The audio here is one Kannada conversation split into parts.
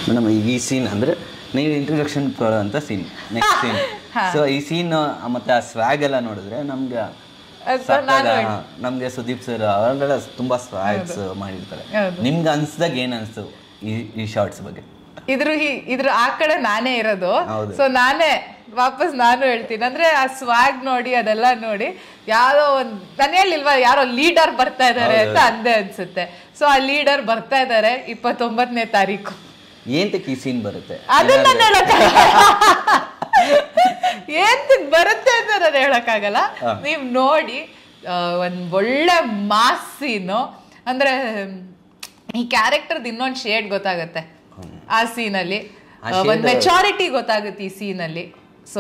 ಮೇಡಮ್ ಈಗ ಈ ಸೀನ್ ಅಂದ್ರೆ ನೀವು ಇಂಟ್ರೊಡಕ್ಷನ್ ಅಂತ ಸೀನ್ ನೆಕ್ಸ್ಟ್ ಸೀನ್ ಸೊ ಈ ಸೀನ್ ಮತ್ತೆ ಆ ಸ್ವ್ಯಾಗ್ ಎಲ್ಲ ನೋಡಿದ್ರೆ ನಮ್ಗೆ ಸಖತ್ತಾಗಿ, ಹಾ, ನಮ್ಗೆ ಸುದೀಪ್ ಸರ್ ಅವರೆಲ್ಲ ತುಂಬಾ ಸ್ವ್ಯಾಗ್ಸ್ ಮಾಡಿರ್ತಾರೆ ನಿಮ್ಗೆ ಅನ್ಸ್ದಾಗ ಏನ್ ಅನ್ಸ್ತು ಈ ಈ ಶಾರ್ಟ್ಸ್ ಬಗ್ಗೆ ಇದ್ರ ಹಿ- ಇದ್ರ ಆ ಕಡೆ ನಾನೇ ಇರೋದು ಹೌದು. ಸೊ ನಾನೇ ವಾಪಸ್ ನಾನು ಹೇಳ್ತೀನಿ ಅಂದ್ರೆ ಆ ಸ್ವಾಗ್ ನೋಡಿ ಅದೆಲ್ಲ ನೋಡಿ ಯಾರೋ ಒಂದ್ ನಾನು ಹೇಳಿಲ್ವಾ ಯಾರೋ ಲೀಡರ್ ಬರ್ತಾ ಇದಾರೆ ಅಂತ ಅಂದೆ ಅನ್ಸುತ್ತೆ ಸೊ ಆ ಲೀಡರ್ ಬರ್ತಾ ಇದಾರೆ ಇಪ್ಪತ್ತೊಂಬತ್ತನೇ ತಾರೀಕು ಏಂತಕ್ಕೆ ಈ ಸೀನ್ ಬರುತ್ತೆ ಅದನ್ನ ನಾನು ಹೇಳಕ್ಕಾಗಲ್ಲ ಏನ್ ಬರುತ್ತೆ ಅಂತ ನಾನು ಹೇಳಕ್ಕಾಗಲ್ಲ ನೀವ್ ನೋಡಿ ಆ, ಒಂದ್ ಒಳ್ಳೆ ಮಾಸ್ ಸೀನು ಅಂದ್ರೆ ಈ ಕ್ಯಾರೆಕ್ಟರ್ದು ಇನ್ನೊಂದು ಶೇಡ್ ಗೊತ್ತಾಗತ್ತೆ ಆ ಸೀನಲ್ಲಿ ಒಂದ್ ಮೆಚಾರಿಟಿ ಗೊತ್ತಾಗುತ್ತೆ ಈ ಸೀನಲ್ಲಿ ಸೊ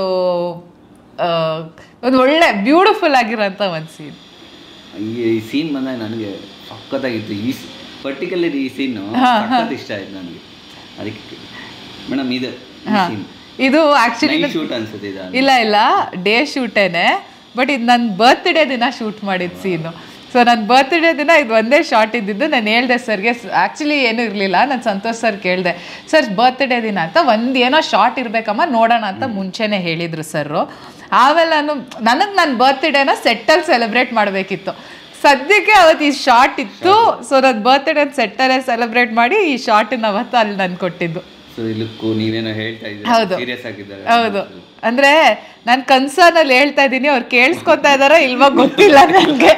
ಒಂದ್ ಒಳ್ಳೆ ಬ್ಯೂಟಿಫುಲ್ ಆಗಿರೋಂಥ ಒಂದ್ ಸೀನ್ ಈ ಸೀನ್ ಬಂದಾಗ ನನಗೆ ಸಖತ್ತಾಗಿತ್ತು ಈ ಪರ್ಟಿಕ್ಯುಲರ್ ಈ ಸೀನ್ ಸಖತ್ ಇಷ್ಟ ಆಯ್ತು ನನಗೆ ಅದಕ್ಕೆ ಮೇಡಮ್ ಇದು ಸೀನ್ ಇದು ಆಕ್ಚುಲಿ ನೈಟ್ ಶೂಟ್ ಅನ್ಸುತ್ತೆ ಇದು ಇಲ್ಲ ಇಲ್ಲ ಡೇ ಶೂಟೇನೆ ಬಟ್ ಇದು ನನ್ನ ಬರ್ತ್ಡೇ ದಿನ ಶೂಟ್ ಮಾಡಿದ ಸೀನು ಸೊ ನನ್ನ ಬರ್ತ್ಡೇ ದಿನ ಇದು ಒಂದೇ ಶಾರ್ಟ್ ಇದ್ದಿದ್ದು ನಾನು ಹೇಳ್ದೆ ಸರ್ಗೆ ಆ್ಯಕ್ಚುಲಿ ಏನೂ ಇರಲಿಲ್ಲ ನಾನು ಸಂತೋಷ್ ಸರ್ ಕೇಳಿದೆ ಸರ್ ಬರ್ತ್ಡೇ ದಿನ ಅಂತ ಒಂದು ಏನೋ ಶಾರ್ಟ್ ಇರಬೇಕಮ್ಮ ನೋಡೋಣ ಅಂತ ಮುಂಚೆನೇ ಹೇಳಿದರು ಸರ್ರು ಆಮೇಲೆ ನಾನು ನನಗೆ ನನ್ನ ಬರ್ತ್ಡೇನ ಸೆಟ್ಟಲ್ಲಿ ಸೆಲೆಬ್ರೇಟ್ ಮಾಡಬೇಕಿತ್ತು ಸದ್ಯಕ್ಕೆ ಅವತ್ತು ಈ ಶಾರ್ಟ್ ಇತ್ತು ಸೊ ನನ್ನ ಬರ್ತ್ಡೇ ಸೆಟ್ಟಲ್ಲೇ ಸೆಲೆಬ್ರೇಟ್ ಮಾಡಿ ಈ ಶಾರ್ಟನ್ನ ಅವತ್ತು ಅಲ್ಲಿ ನಾನು ಕೊಟ್ಟಿದ್ದು ಸೊ ಲುಕ್ಕು ನೀವೇನೋ ಹೇಳ್ತಾ ಹೌದು. ಇದ್ದೀರಾ ಸೀರಿಯಸ್ ಆಗಿದ್ದಾರೆ ಹೌದು ಅಂದ್ರೆ ನಾನು ಕನ್ಸರ್ನಲ್ಲಿ ಹೇಳ್ತಾ ಇದ್ದೀನಿ ಅವ್ರು ಕೇಳಿಸ್ಕೊತಾ ಇದಾರೋ ಇಲ್ವಾ ಗೊತ್ತಿಲ್ಲ ನನಗೆ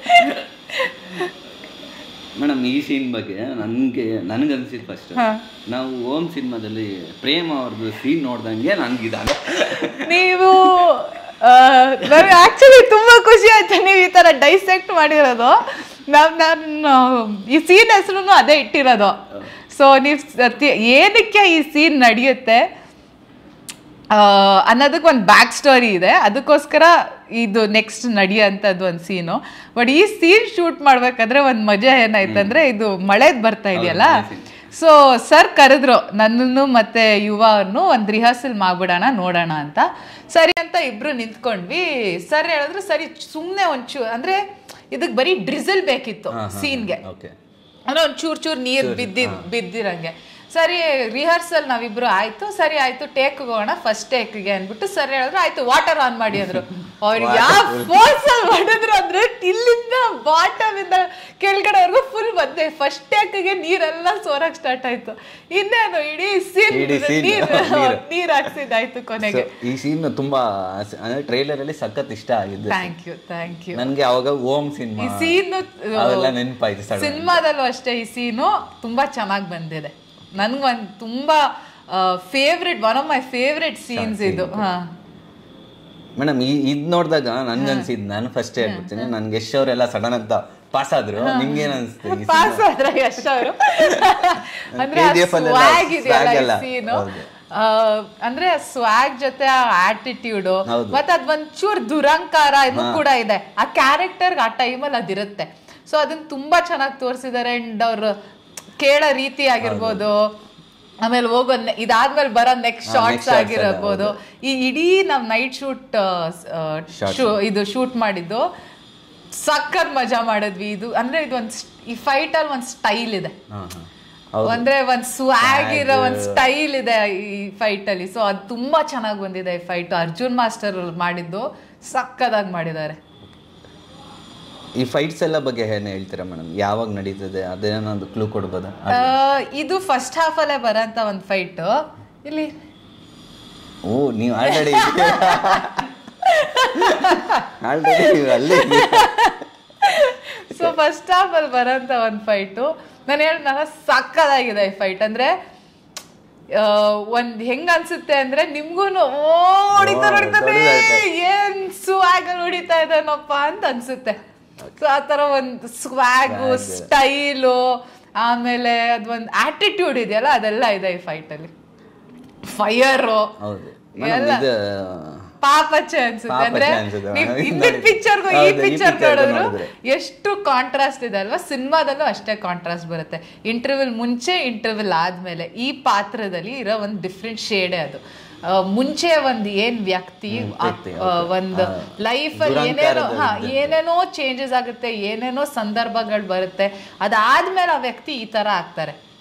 ಮೇಡಮ್ ಈ ಸೀನ್ ಬಗ್ಗೆ ನನಗೆ ನನಗನ್ಸಿದ್ದು ಫಸ್ಟ್ ನಾವು ಓಮ್ ಸಿನಿಮಾದಲ್ಲಿ ಪ್ರೇಮ ಅವ್ರದ್ದು ಸೀನ್ ನೋಡ್ದಂಗೆ ನನ್ಗಿದಾಗ ನೀವು ನನಗೆ ಆಕ್ಚುಲಿ ತುಂಬಾ ಖುಷಿ ಆಯ್ತು ನೀವು ಈ ತರ ಡೈಸೆಕ್ಟ್ ಮಾಡಿರೋದು ನಾವ್ ನಾನು ಈ ಸೀನ್ ಹೆಸರು ಅದೇ ಇಟ್ಟಿರೋದು ಸೊ ನೀವು ಸತ್ಯ- ಏನಕ್ಕೆ ಈ ಸೀನ್ ನಡೆಯುತ್ತೆ ಆ, ಅನ್ನೋದಕ್ಕೆ ಒಂದು ಬ್ಯಾಕ್ ಸ್ಟೋರಿ ಇದೆ ಅದಕ್ಕೋಸ್ಕರ ಇದು ನೆಕ್ಸ್ಟ್ ನಡೆಯೋಂಥದ್ದು ಒಂದು ಸೀನು ಬಟ್ ಈ ಸೀನ್ ಶೂಟ್ ಮಾಡ್ಬೇಕಾದ್ರೆ ಒಂದು ಮಜಾ ಏನಾಯ್ತಂದ್ರೆ ಇದು ಮಳೆದ್ ಬರ್ತಾ ಇದೆಯಲ್ಲ ಸೊ ಸರ್ ಕರೆದ್ರು ನನ್ನನ್ನು ಮತ್ತೆ ಯುವನು ಒಂದು ರಿಹರ್ಸಲ್ ಮಾಡ್ಬಿಡೋಣ ನೋಡೋಣ ಅಂತ ಸರಿ ಅಂತ ಇಬ್ರು ನಿಂತ್ಕೊಂಡ್ವಿ ಸರ್ ಹೇಳಿದ್ರು ಸರಿ ಸುಮ್ಮನೆ ಒಂಚೂರು ಅಂದ್ರೆ ಇದಕ್ಕೆ ಬರೀ ಡ್ರಿಸಲ್ ಬೇಕಿತ್ತು ಸೀನ್ಗೆ ಓಕೆ ಅಂದ್ರೆ ಒಂದ್ ಚೂರ್ ಚೂರ್ ನೀರ್ ಬಿದ್ದಿದ್ ಬಿದ್ದಿರಂಗೆ ಸರಿ ರಿಹರ್ಸಲ್ ನಾವಿಬ್ರು ಆಯ್ತು ಸರಿ ಆಯ್ತು ಟೇಕ್ ಹೋಗೋಣ ಫಸ್ಟ್ ಟೇಕ್ಗೆ ಅಂದ್ಬಿಟ್ಟು ಸರಿ ಹೇಳಿದ್ರು ಆಯ್ತು ವಾಟರ್ ಆನ್ ಮಾಡಿ ಅಂದ್ರು ಅವ್ರು ಯಾವ ಫೋರ್ಸ್ ಅಲ್ಲಿ ಮಾಡಿದ್ರು ಅಂದ್ರೆ ಇಲ್ಲಿಂದ ಬಾಟಮ್ ಇಂದ ಕೆಳಗಡೆವರೆಗೂ ಫುಲ್ ಬಂದೆ ಫಸ್ಟ್ ಟೇಕ್ಗೆ ನೀರೆಲ್ಲ ಸೋರಕ್ ಸ್ಟಾರ್ಟ್ ಆಯ್ತು ಇನ್ನೇನು ಇಡೀ ಸೀನ್ ಇಡೀ scene ನೀರ್ ನೀರು. ನೀರ್ ಹಾಕ್ಸಿದಾಯ್ತು ಕೊನೆಗೆ ಈ ಸೀನ್ ತುಂಬಾ ಸ- ಅಂದ್ರೆ ಟ್ರೈಲರ್ ಅಲ್ಲಿ ಸಖತ್ ಇಷ್ಟ ಆಗಿದ್ದು ಥ್ಯಾಂಕ್ ಯು ಥ್ಯಾಂಕ್ ಯು ನನ್ಗೆ ಅವಾಗ ಓಮ್ ಸಿನಿಮಾ ಈ ಸೀನು ಅವೆಲ್ಲ ನೆನಪಾಯ್ತು ಸಡನ್ ಸಿನಿಮಾದಲ್ಲೂ ಅಷ್ಟೇ ಈ ಸೀನು ತುಂಬಾ ಚೆನ್ನಾಗಿ ಬಂದಿದೆ ನನ್ಗೊಂದು ತುಂಬಾ favourite one of my favourite scenes ಇದು ಹಾ ಮೇಡಮ್ ಈ ಇದ್ ನೋಡಿದಾಗ ನನ್ಗನ್ಸಿದ್ ನಾನು ಫಸ್ಟ್ ಹೇಳ್ಬಿಡ್ತೀನಿ ನನ್ಗೆ ಯಶ್ ಅವರೆಲ್ಲ ಸಡನ್ ಅಂತ ಪಾಸ್ ಆದ್ರು ನಿಮ್ಗೇನ್ ಅನ್ಸುತ್ತೆ ಈ ಪಾಸ್ ಆದ್ರೆ ಯಶ್ ಅವರು ಅಂದ್ರೆ KGF ಅಲ್ಲೆಲ್ಲ ಸ್ವಾಗ್ ಇದೆಯಲ್ಲ swag ಎಲ್ಲ. ಸೀನು ಹೌದು. ಅಂದ್ರೆ ಸ್ವಾಗ್ ಜೊತೆ ಆ ಆಟಿಟ್ಯೂಡ್ ಹೌದು. ಮತ್ತೆ ಅದ್ ಒಂಚೂರ್ ದುರಂಕಾರ ಇದು ಕೂಡ ಇದೆ ಆ ಕ್ಯಾರೆಕ್ಟರ್ ಆ ಟೈಮಲ್ಲಿ ಅದಿರುತ್ತೆ ಸೊ ಅದನ್ನ ತುಂಬಾ ಚೆನ್ನಾಗಿ ತೋರಿಸಿದ್ದಾರೆ ಅಂಡ್ ಅವ್ರು ಕೇಳೋ ರೀತಿ ಆಗಿರ್ಬೋದು ಆಮೇಲೆ ಹೋಗೋ ne- ಇದಾದ್ಮೇಲೆ ಬರೋ ನೆಕ್ಸ್ಟ್ ಶಾರ್ಟ್ಸ್ shots ಎಲ್ಲ, ಆಗಿರಬಹುದು ಈ ಇಡೀ ನಾವ್ ನೈಟ್ ಶೂಟ್ ಇದು ಶೂಟ್ ಮಾಡಿದ್ದು ಸಖತ್ ಮಜಾ ಮಾಡಿದ್ವಿ ಇದು ಅಂದ್ರೆ ಇದು ಒಂದ್ ಸ್- ಈ ಫೈಟ್ ಅಲ್ಲಿ ಒಂದ್ ಸ್ಟೈಲ್ ಇದೆ ಹಾ ಹಾ ಹೌದು ಅಂದ್ರೆ ಒಂದ್ ಸ್ವಾಗ್ ಇರೋ ಒಂದ್ ಸ್ಟೈಲ್ ಇದೆ ಈ ಫೈಟ್ ಅಲ್ಲಿ ಸೊ ಅದು ತುಂಬಾ ಚೆನ್ನಾಗಿ ಬಂದಿದೆ ಈ ಫೈಟ್ ಅರ್ಜುನ್ ಮಾಸ್ಟರ್ ಮಾಡಿದ್ದು ಸಕ್ಕದಾಗಿ ಮಾಡಿದ್ದಾರೆ ಈ ಫೈಟ್ಸ್ ಎಲ್ಲ ಬಗ್ಗೆ ಏನ್ ಹೇಳ್ತೀರಾ ಮೇಡಮ್ ಯಾವಾಗ ನಡೀತದೆ ಅದೇನೊಂದು ಕ್ಲೂ ಕೊಡ್ಬೋದಾ ಆ, ಇದು ಫಸ್ಟ್ ಹಾಫ್ ಅಲ್ಲೇ ಬರೋಂತ ಒಂದ್ ಫೈಟ್ ಇಲ್ಲಿ ಓ ನೀವು ಆಲ್ರೆಡಿ ಆಲ್ರೆಡಿ ನೀವು ಅಲ್ಲೇ ಸೊ ಫಸ್ಟ್ ಹಾಫ್ ಅಲ್ಲಿ ಬರೋಂತ ಒಂದ್ ಫೈಟು ನಾನು ಹೇಳಿದ್ನಲ್ಲ ಸಕ್ಕದಾಗಿದೆ ಈ ಫೈಟ್ ಅಂದ್ರೆ ಆ, ಒಂದ್ ಹೆಂಗ್ ಅನ್ಸುತ್ತೆ ಅಂದ್ರೆ ನಿಮ್ಗೂನು ಓ ಹೊಡಿತಾರೆ ಹೊಡಿತಾರೆ ಏನ್ ಸ್ವಾಗ್ ಹೊಡಿತಾ ಇದ್ದಾನಪ್ಪ ಅಂತ ಅನ್ಸುತ್ತೆ ಸೊ ಆ ತರ ಒಂದ್ ಸ್ವಾಗು ಸ್ಟೈಲು ಆಮೇಲೆ ಅದೊಂದ್ ಆಟಿಟ್ಯೂಡ್ ಇದೆಯಲ್ಲ ಅದೆಲ್ಲ ಇದೆ ಈ ಫೈಟ್ ಅಲ್ಲಿ ಫೈರು ಹೌದು ಮೇಡಮ್ ಇದು ಪಾಪಚ್ಚೆ ಅನ್ಸುತ್ತೆ ಪಾಪಚ್ಚೆ ಅಂದ್ರೆ ಅನ್ಸುತ್ತೆ. ನೀವ್ ಇದು ಹಿಂದಿನ ನೋಡಿ. ಪಿಕ್ಚರ್ಗೂ ಈ ಹೌದು, ಈ ಪಿಕ್ಚರ್ picture ಗೂ ನೋಡಿದ್ರು ನೋಡಿದ್ರೆ. ಎಷ್ಟು ಕಾಂಟ್ರಾಸ್ಟ್ ಇದೆ ಅಲ್ವಾ ಸಿನಿಮಾದಲ್ಲೂ ಅಷ್ಟೇ ಕಾಂಟ್ರಾಸ್ಟ್ ಬರುತ್ತೆ ಇಂಟರ್ವ್ಯೂಲ್ ಮುಂಚೆ ಇಂಟರ್ವ್ಯೂಲ್ ಆದ್ಮೇಲೆ ಈ ಪಾತ್ರದಲ್ಲಿ ಇರೋ ಒಂದು ಡಿಫ್ರೆಂಟ್ ಶೇಡೆ ಅದು ಆ, ಮುಂಚೆ ಒಂದ್ ಏನ್ ವ್ಯಕ್ತಿ ಆ, ವ್ಯಕ್ತಿ, ಆ, ಒಂದು ಲೈಫ್ ಅಲ್ಲಿ ಏನೇನೋ ಹಾ ಏನೇನೋ ಚೇಂಜಸ್ ಆಗುತ್ತೆ ಏನೇನೋ ಸಂದರ್ಭಗಳು ಬರುತ್ತೆ ಅದಾದ್ಮೇಲೆ ಆ ವ್ಯಕ್ತಿ ಈ ತರ ಆಗ್ತಾರೆ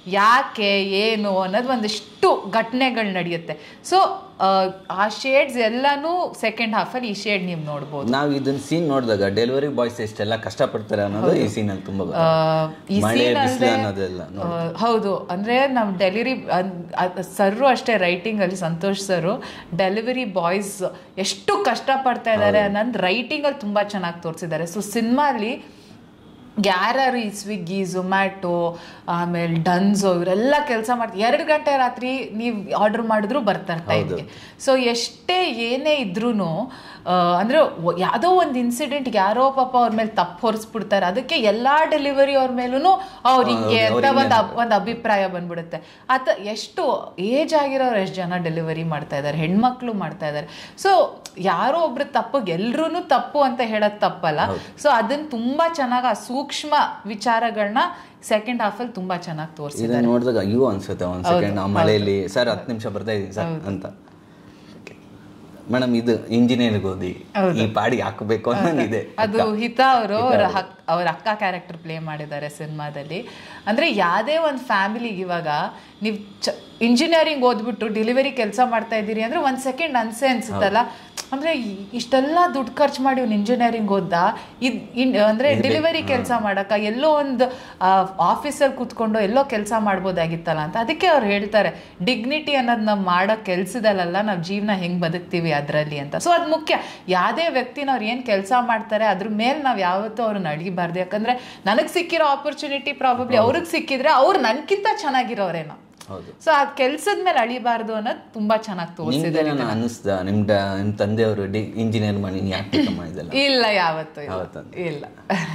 ಯಾಕೆ ಏನು ಅನ್ನೋದು ಒಂದಿಷ್ಟು ಘಟನೆಗಳು ನಡೆಯುತ್ತೆ ಸೊ ಆ ಶೇಡ್ಸ್ ಎಲ್ಲಾನು ಸೆಕೆಂಡ್ ಹಾಫಲ್ಲಿ ಈ ಶೇಡ್ ನೀವು ನೋಡ್ಬೋದು ನಾವು ಇದನ್ನ ಸೀನ್ ನೋಡಿದಾಗ ಡೆಲಿವರಿ ಬಾಯ್ಸ್ ಎಷ್ಟೆಲ್ಲ ಕಷ್ಟಪಡ್ತಾರೆ ಅನ್ನೋದು ಈ ಸೀನ್ ಅಲ್ಲಿ ತುಂಬಾ ಆ, ಗೊತ್ತಾಗುತ್ತೆ. ಈ ಮಳೆ scene ಬಿಸಿಲು ಅಲ್ದೆ, ಅನ್ನೋದೆಲ್ಲ ಆ, ಹೌದು ಅಂದ್ರೆ ನಮ್ ಡೆಲಿವರಿ ಸರ್ರು ಅಷ್ಟೇ ರೈಟಿಂಗ್ ಅಲ್ಲಿ ಸಂತೋಷ್ ಸರು ಡೆಲಿವರಿ ಬಾಯ್ಸ್ ಎಷ್ಟು ಕಷ್ಟ ಪಡ್ತಾ ಇದ್ದಾರೆ ಅನ್ನೋದು ರೈಟಿಂಗ್ ಅಲ್ಲಿ ತುಂಬಾ ಚೆನ್ನಾಗಿ ತೋರಿಸಿದ್ದಾರೆ ಸೊ ಸಿನಿಮಾಲಿ ಯಾರ್ಯಾರು ಈ ಸ್ವಿಗ್ಗಿ ಝೊಮ್ಯಾಟೊ ಆಮೇಲೆ ಡನ್ಸೋ ಇವರೆಲ್ಲ ಕೆಲಸ ಮಾಡ್ತಾರೆ ಎರಡು ಗಂಟೆ ರಾತ್ರಿ ನೀವು ಆರ್ಡರ್ ಮಾಡಿದ್ರು ಬರ್ತಾರೆ ಟೈಮ್ಗೆ ಸೊ ಎಷ್ಟೇ ಏನೇ ಇದ್ರೂ ಅಂದರೆ ಯಾವುದೋ ಒಂದು ಇನ್ಸಿಡೆಂಟ್ ಯಾರೋ ಪಾಪ ಅವ್ರ ಮೇಲೆ ತಪ್ಪು ಹೊರಿಸ್ಬಿಡ್ತಾರೆ ಅದಕ್ಕೆ ಎಲ್ಲ ಡೆಲಿವರಿ ಅವ್ರ ಮೇಲೂ ಅವ್ರು ಹಿಂಗೆ ಅಂತ ಒಂದು ಒಂದು ಅಭಿಪ್ರಾಯ ಬಂದ್ಬಿಡುತ್ತೆ ಆತ ಎಷ್ಟು ಏಜ್ ಆಗಿರೋರು ಎಷ್ಟು ಜನ ಡೆಲಿವರಿ ಮಾಡ್ತಾ ಇದ್ದಾರೆ ಹೆಣ್ಮಕ್ಳು ಮಾಡ್ತಾ ಇದ್ದಾರೆ ಸೊ ಯಾರೋ ಒಬ್ರು ತಪ್ಪಿಗೆ ಎಲ್ರೂ ತಪ್ಪು ಅಂತ ಹೇಳೋದು ತಪ್ಪಲ್ಲ ಸೊ ಅದನ್ನ ತುಂಬಾ ಚೆನ್ನಾಗಿ ಆ ಸೂಕ್ಷ್ಮ ವಿಚಾರಗಳನ್ನ ಸೆಕೆಂಡ್ ಹಾಫಲ್ಲಿ ತುಂಬಾ ಚೆನ್ನಾಗಿ ತೋರಿಸಿ ಇದನ್ನ ನೋಡಿದಾಗ ಅಯ್ಯೋ ಅನ್ಸುತ್ತೆ ಒಂದ್ ಸೆಕೆಂಡ್ ಆ ಮಳೆಯಲ್ಲಿ ಸರ್ ಹತ್ತು ನಿಮಿಷ ಬರ್ತಾ ಇದೀನಿ ಸರ್ ಅಂತ ಮೇಡಮ್ ಇದು ಇಂಜಿನಿಯರಿಂಗ್ ಓದಿ ಈ ಪಾಡಿ ಹಾಕಬೇಕು ಅನ್ನಂಗಿದೆ ಅದು ಹಿತಾ ಅವರು ಅವ್ರ ಹಕ್ ಅವ್ರ ಅಕ್ಕ ಕ್ಯಾರೆಕ್ಟರ್ ಪ್ಲೇ ಮಾಡಿದ್ದಾರೆ ಸಿನಿಮಾದಲ್ಲಿ ಅಂದ್ರೆ ಯಾವುದೇ ಒಂದು ಫ್ಯಾಮಿಲಿಗೆ ಇವಾಗ ನೀವು ಚ ಇಂಜಿನಿಯರಿಂಗ್ ಓದ್ಬಿಟ್ಟು ಡೆಲಿವರಿ ಕೆಲಸ ಮಾಡ್ತಾ ಇದ್ದೀರಿ ಅಂದ್ರೆ ಒಂದು ಸೆಕೆಂಡ್ ಅನ್ಸೆ ಅನ್ಸುತ್ತಲ್ಲ ಅಂದ್ರೆ ಈ- ಇಷ್ಟೆಲ್ಲ ದುಡ್ಡು ಖರ್ಚು ಮಾಡಿ ಒಂದು ಇಂಜಿನಿಯರಿಂಗ್ ಓದ್ದ ಇದ್ ಇನ್- ಅಂದ್ರೆ ಡೆಲಿವರಿ ಕೆಲಸ ಮಾಡಕ್ಕ ಎಲ್ಲೋ ಒಂದು ಆಫೀಸಲ್ಲಿ ಕೂತ್ಕೊಂಡು ಎಲ್ಲೋ ಕೆಲಸ ಮಾಡ್ಬೋದಾಗಿತ್ತಲ್ಲ ಅಂತ ಅದಕ್ಕೆ ಅವ್ರು ಹೇಳ್ತಾರೆ ಡಿಗ್ನಿಟಿ ಅನ್ನೋದು ನಾವು ಮಾಡೋ ಕೆಲ್ಸದಲ್ಲ ನಾವು ಜೀವನ ಹೆಂಗ್ ಬದುಕ್ತೀವಿ ಅದರಲ್ಲಿ ಅಂತ ಸೊ ಅದು ಮುಖ್ಯ ಯಾವುದೇ ವ್ಯಕ್ತಿನ ಅವ್ರು ಏನು ಕೆಲಸ ಮಾಡ್ತಾರೆ ಅದ್ರ ಮೇಲೆ ನಾವು ಯಾವತ್ತೂ ಅವ್ರನ್ನ ಅಳಿಬಾರ್ದು ಯಾಕಂದ್ರೆ ನನಗೆ ಸಿಕ್ಕಿರೋ ಆಪರ್ಚುನಿಟಿ ಪ್ರಾಬಬ್ಲಿ ಅವ್ರಿಗೆ ಸಿಕ್ಕಿದ್ರೆ ಅವ್ರು ನನ್ಕಿಂತ ಚೆನ್ನಾಗಿರೋರೇನೋ ಹೌದು ಸೊ ಆ ಕೆಲ್ಸದ ಮೇಲೆ ಅಳಿಬಾರ್ದು ಅನ್ನೋದು ತುಂಬಾ ಚೆನ್ನಾಗಿ ತೋರಿಸಿದೆ ನಿಮ್ಗೆ ಅನ್ನಿಸ್ದ ನಿಮ್ ಡ- ನಿಮ್ ತಂದೆಯವರು ಡಿ ಇಂಜಿನಿಯರ್ ಮಾಡಿ ಯಾಕೆ ಬೇಕಮ್ಮ ಇದೆಲ್ಲ ಇಲ್ಲ ಯಾವತ್ತೂ ಇಲ್ಲ. ಯಾವತ್ತಂತ? ಇಲ್ಲ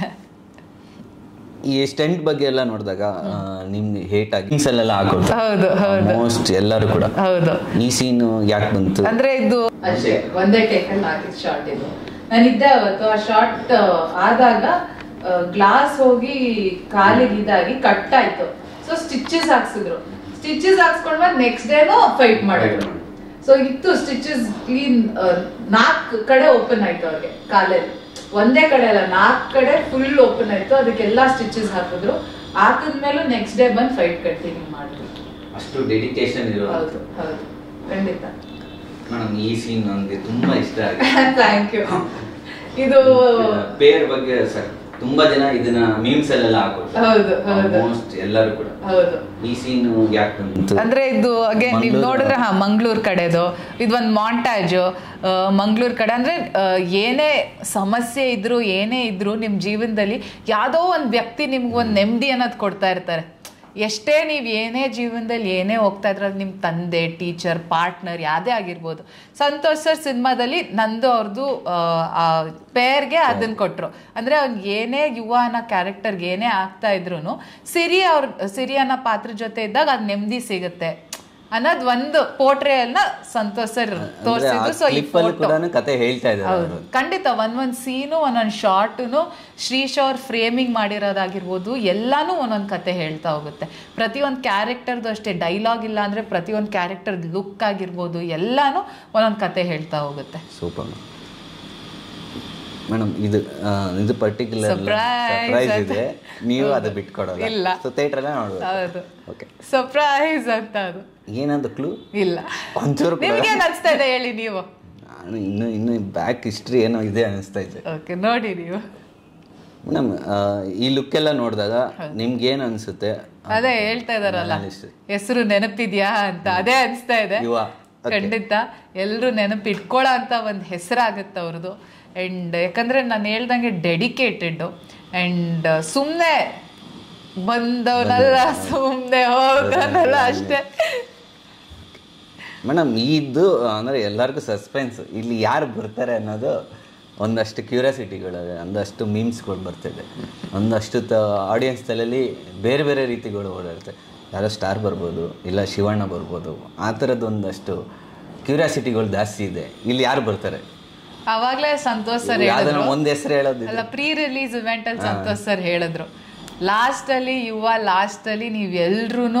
ಈ ಸ್ಟೆಂಟ್ ಬಗ್ಗೆ ಎಲ್ಲ ನೋಡಿದಾಗ ಆ, ನಿಮ್ಗೆ ಹೇಟ್ ಆಗಿ Memes ಅಲ್ಲೆಲ್ಲ ಹಾಕೊಳ್ತಾರೆ ಹೌದು ಹೌದು ಮೋಸ್ಟ್ ಎಲ್ಲರೂ ಕೂಡ ಹೌದು ಈ ಸೀನ್ ಯಾಕೆ ಬಂತು ಅಂದ್ರೆ ಇದು ಅಷ್ಟೇ ಒಂದೇ ಟೇಕಲ್ಲಿ ಹಾಕಿದ ಶಾರ್ಟ್ ಇದು ನಾನಿದ್ದೆ ಅವತ್ತು ಆ ಶಾರ್ಟ್ ಆದಾಗ ಗ್ಲಾಸ್ ಹೋಗಿ ಕಾಲಿಗೆ ಇದಾಗಿ ಕಟ್ ಆಯ್ತು ಸೊ ಸ್ಟಿಚಸ್ ಹಾಕ್ಸಿದ್ರು ಸ್ಟಿಚಸ್ ಹಾಕ್ಸ್ಕೊಂಡ್ಮೇಲೆ ನೆಕ್ಸ್ಟ್ ಡೇನು ಫೈಟ್ ಮಾಡಿದ್ರು ಸೊ ಇತ್ತು ಸ್ಟಿಚಸ್ ಕ್ಲೀನ್ ನಾಲ್ಕು ಕಡೆ ಓಪನ್ ಆಯ್ತು ಅವ್ರಿಗೆ ಕಾಲಲ್ಲಿ ಒಂದೇ ಕಡೆ ಅಲ್ಲ ನಾಲ್ಕು ಕಡೆ ಫುಲ್ ಓಪನ್ ಆಯ್ತು ಅದಕ್ಕೆಲ್ಲ ಸ್ಟಿಚಸ್ ಹಾಕಿದ್ರು ಹಾಕಿದ್ಮೇಲೂ ನೆಕ್ಸ್ಟ್ ಡೇ ಬಂದು ಫೈಟ್ ಕಂಟಿನ್ಯೂ ಮಾಡಿದ್ರು ಅಷ್ಟು ಡೆಡಿಕೇಶನ್ ಇರೋ ಹೌದು ಹೌದು ಖಂಡಿತ ಮೇಡಮ್ ಈ ಸೀನ್ ನನಗೆ ತುಂಬಾ ಇಷ್ಟ ಆಗಿದೆ ಥ್ಯಾಂಕ್ ಯು ಇದು ಪೇರ್ ಬಗ್ಗೆ ಸರ್ ತುಂಬಾ ಜನ ಇದನ್ನ ಮೀಮ್ಸ್ ಅಲ್ಲೆಲ್ಲ ಹಾಕೊಳ್ತಾರೆ ಹೌದು ಹೌದು ಮೋಸ್ಟ್ ಎಲ್ಲರೂ ಕೂಡ ಹೌದು ಈ ಸೀನ್ ಯಾಕೆ ಬಂತು ಅಂದ್ರೆ ಇದು ಅಗೇನ್ ನೀವು ನೋಡಿದ್ರೆ ಹಾ ಮಂಗಳೂರು ಕಡೆದು ಇದು ಒಂದು ಮಾಂಟಾಜು ಮಂಗಳೂರು ಕಡೆ ಅಂದ್ರೆ ಆ, ಏನೇ ಸಮಸ್ಯೆ ಇದ್ರು ಏನೇ ಇದ್ರು ನಿಮ್ಮ ಜೀವನದಲ್ಲಿ ಯಾವುದೋ ಒಂದು ವ್ಯಕ್ತಿ ನಿಮ್ಗೆ ಒಂದು ನೆಮ್ಮದಿ ಅನ್ನೋದು ಕೊಡ್ತಾ ಇರ್ತಾರೆ ಎಷ್ಟೇ ನೀವು ಏನೇ ಜೀವನದಲ್ಲಿ ಏನೇ ಹೋಗ್ತಾ ಇದ್ರೆ ನಿಮ್ಮ ತಂದೆ ಟೀಚರ್ ಪಾರ್ಟ್ನರ್ ಯಾವುದೇ ಆಗಿರ್ಬೋದು ಸಂತೋಷ್ ಸರ್ ಸಿನಿಮಾದಲ್ಲಿ ನಂದು ಅವ್ರದ್ದು ಪೇರ್ಗೆ ಅದನ್ನ ಕೊಟ್ರು ಅಂದ್ರೆ ಅವ್ನಿಗೆ ಏನೇ ಯುವ ಅನ್ನೋ ಕ್ಯಾರೆಕ್ಟರ್ಗೆ ಏನೇ ಆಗ್ತಾ ಇದ್ರು ಸಿರಿ ಅವ್ರ ಸಿರಿ ಅನ್ನೋ ಪಾತ್ರ ಜೊತೆ ಇದ್ದಾಗ ಅದು ನೆಮ್ಮದಿ ಸಿಗುತ್ತೆ ಅನ್ನೋದು ಒಂದು ಪೋಟ್ರೆಯಲ್ನ ಸಂತೋಷ್ ಸರ್ ತೋರಿಸಿದ್ರು ಸೊ ಈ ಕ್ಲಿಪ್ ಅಲ್ಲಿ ಕೂಡ ಕತೆ ಹೇಳ್ತಾ ಇದ್ದಾರೆ ಹೌದು ಖಂಡಿತ ಒಂದೊಂದು ಸೀನು ಒಂದೊಂದು ಶಾರ್ಟುನು ಶ್ರೀಶ್ ಅವ್ರ ಫ್ರೇಮಿಂಗ್ ಮಾಡಿರೋದಾಗಿರ್ಬೋದು ಎಲ್ಲಾನು ಒಂದೊಂದು ಕತೆ ಹೇಳ್ತಾ ಹೋಗುತ್ತೆ ಪ್ರತಿಯೊಂದು ಕ್ಯಾರೆಕ್ಟರ್ದು ಅಷ್ಟೇ ಡೈಲಾಗ್ ಇಲ್ಲ ಅಂದ್ರೆ ಪ್ರತಿಯೊಂದು ಕ್ಯಾರೆಕ್ಟರ್ ಲುಕ್ ಆಗಿರ್ಬೋದು ಎಲ್ಲಾನು ಒಂದೊಂದು ಕತೆ ಹೇಳ್ತಾ ಹೋಗುತ್ತೆ ಸೂಪರ್ ಮೇಡಮ್ ಇದು ಆ, ಇದು ಪರ್ಟಿಕ್ಯುಲರ್ Surprise ಸರ್ಪ್ರೈಸ್ ಅಂತ. ಇದೆ ನೀವು ಅದು ಬಿಟ್ಕೊಡಲ್ಲ ಇಲ್ಲ. ಸೊ ಥಿಯೇಟರ್ ನೋಡ್ಬೇಕು ಹೌದು ಓಕೆ ಸರ್ಪ್ರೈಸ್ ಅಂತ ಅದು ಏನಂತ ಕ್ಲೂ ಇಲ್ಲ ಒಂಚೂರು ಕೂಡ ನಿಮ್ಗೆ ಅನಿಸ್ತಾ ಇದೆ ಹೇಳಿ ನೀವು ನಾನು ಇನ್ನು ಇನ್ನು ಬ್ಯಾಕ್ ಹಿಸ್ಟ್ರಿ ಏನೋ ಇದೆ ಅನಿಸ್ತಾ ಇದೆ ಓಕೆ ನೋಡಿ ನೀವು ಮೇಡಮ್ ಈ ಲುಕ್ ಎಲ್ಲ ನೋಡಿದಾಗ ನಿಮ್ಗೆ ಏನು ಅನ್ಸುತ್ತೆ ಅದೇ ಹೇಳ್ತಾ ಇದಾರಲ್ಲ Analyst. ಹೆಸರು ನೆನಪಿದ್ಯಾ ಅಂತ ಅದೇ ಅನಿಸ್ತಾ ಇದೆ ಯುವ ಖಂಡಿತ ಎಲ್ಲರೂ ನೆನಪು ಇಟ್ಕೊಳ್ಳೋ ಅಂತ ಒಂದು ಹೆಸರಾಗುತ್ತೆ ಅವ್ರದ್ದು ಆ್ಯಂಡ್ ಯಾಕಂದ್ರೆ ನಾನು ಹೇಳ್ದಂಗೆ ಡೆಡಿಕೇಟೆಡ್ ಆ್ಯಂಡ್ ಸುಮ್ಮನೆ ಬಂದವನಲ್ಲ ಸುಮ್ಮನೆ ಹೋಗೋನಲ್ಲ ಅಷ್ಟೇ ಮೇಡಮ್ ಇದು ಅಂದರೆ ಎಲ್ಲರಿಗೂ ಸಸ್ಪೆನ್ಸ್ ಇಲ್ಲಿ ಯಾರು ಬರ್ತಾರೆ ಅನ್ನೋದು ಒಂದಷ್ಟು ಕ್ಯೂರಿಯಾಸಿಟಿಗಳು ಒಂದಷ್ಟು ಮೀಮ್ಸ್ಗಳು ಬರ್ತಿದೆ ಒಂದಷ್ಟು ತ ಆಡಿಯನ್ಸ್ ತಲೆಯಲ್ಲಿ ಬೇರೆ ಬೇರೆ ರೀತಿಗಳು ಓಡಾಡ್ತವೆ ಯಾರೋ ಸ್ಟಾರ್ ಬರ್ಬೋದು ಇಲ್ಲ ಶಿವಣ್ಣ ಬರ್ಬೋದು ಆ ಥರದ್ದು ಒಂದಷ್ಟು ಕ್ಯೂರಿಯಾಸಿಟಿಗಳು ಜಾಸ್ತಿ ಇದೆ ಇಲ್ಲಿ ಯಾರು ಬರ್ತಾರೆ ಅವಾಗಲೇ ಸಂತೋಷ್ ಸರ್ ಯಾವ್ದಾನ ಹೇಳಿದ್ರು ಒಂದು ಹೆಸರು ಹೇಳೋದಿಲ್ಲ ಅಲ್ಲ ಪ್ರೀ ರಿಲೀಸ್ ಇವೆಂಟ್ ಅಲ್ಲಿ ಸಂತೋಷ್ ಸರ್ ಹೇಳಿದ್ರು ಲಾಸ್ಟ್ ಅಲ್ಲಿ ಯುವ ಲಾಸ್ಟ್ ಅಲ್ಲಿ ನೀವ್ ಎಲ್ರೂ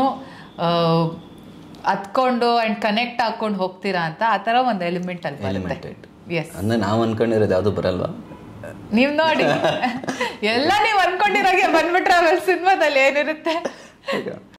ಹತ್ಕೊಂಡು ಅಂಡ್ ಕನೆಕ್ಟ್ ಹಾಕೊಂಡು ಹೋಗ್ತೀರಾ ಅಂತ ಆ ತರ ಒಂದು ಎಲಿಮೆಂಟ್ ಅಲ್ಲಿ ಬರುತ್ತೆ Elemented. ಎಸ್ ಅಂದರೆ ನಾವು ಅನ್ಕೊಂಡಿರೋದು ಯಾವುದು ಬರಲ್ವಾ ನೀವ್ ನೋಡಿ ಎಲ್ಲ ನೀವ್ ಅನ್ಕೊಂಡಿರಾಗೆ ಬಂದ್ಬಿಟ್ರೆ ಆಮೇಲೆ ಸಿನಿಮಾದಲ್ಲಿ ಏನಿರುತ್ತೆ